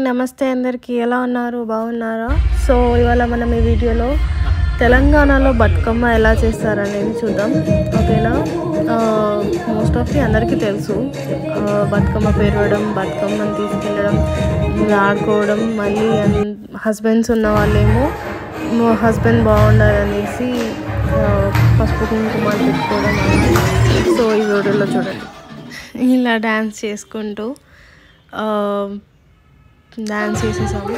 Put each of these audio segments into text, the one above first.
నమస్తే అందరికీ ఎలా ఉన్నారు బాగున్నారా సో ఇవాళ మనం ఈ వీడియోలో తెలంగాణలో బతుకమ్మ ఎలా చేస్తారనేది చూద్దాం ఓకేనా మోస్ట్ ఆఫ్ ది అందరికీ తెలుసు ఆ, బతుకమ్మ పేరవడం బతుకమ్మని తీసుకెళ్ళడం ఆడుకోవడం మళ్ళీ హస్బెండ్స్ ఉన్న వాళ్ళేమో మా హస్బెండ్ బాగుండాలనేసి ఆ, పసుపు కుంకుమాలు పెట్టుకోవడం అనేది సో ఈ వీడియోలో చూడండి ఇలా డ్యాన్స్ చేసుకుంటూ డ్యాన్స్ చేసేసాము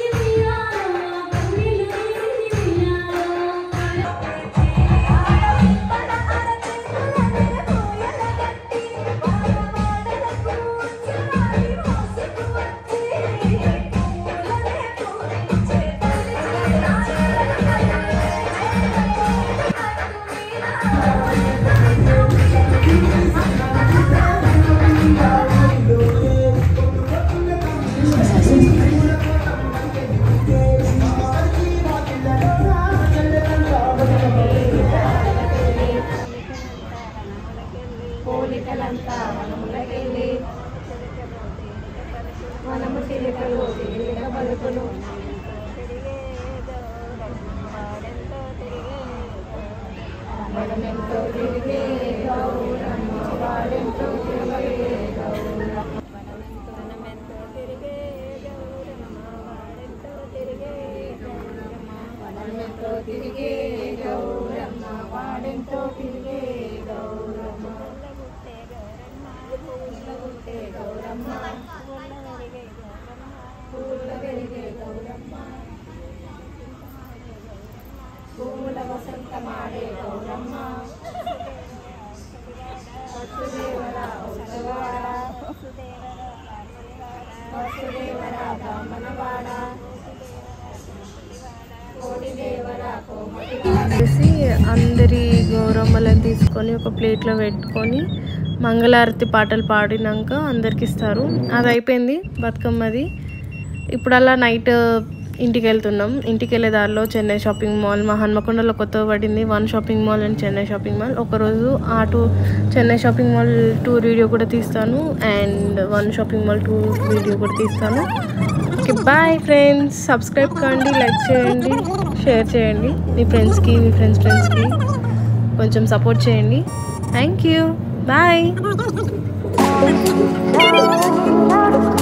చేసి అందరి గౌరమ్మలను తీసుకొని ఒక ప్లేట్లో పెట్టుకొని మంగళారతి పాటలు పాడినాక అందరికి ఇస్తారు అది అయిపోయింది బతుకమ్మది ఇప్పుడు అలా నైట్ ఇంటికి వెళ్తున్నాం ఇంటికి వెళ్ళే దారిలో చెన్నై షాపింగ్ మాల్ మా హన్మకొండలో కొత్తగా పడింది one shopping mall and Chennai shopping mall ఒకరోజు ఆ two Chennai shopping mall tour video కూడా తీస్తాను and one shopping mall tour video కూడా తీస్తాను ఓకే బాయ్ ఫ్రెండ్స్ సబ్స్క్రైబ్ కండి లైక్ చేయండి షేర్ చేయండి మీ ఫ్రెండ్స్కి మీ ఫ్రెండ్స్ ఫ్రెండ్స్కి కొంచెం సపోర్ట్ చేయండి థ్యాంక్ యూ బాయ్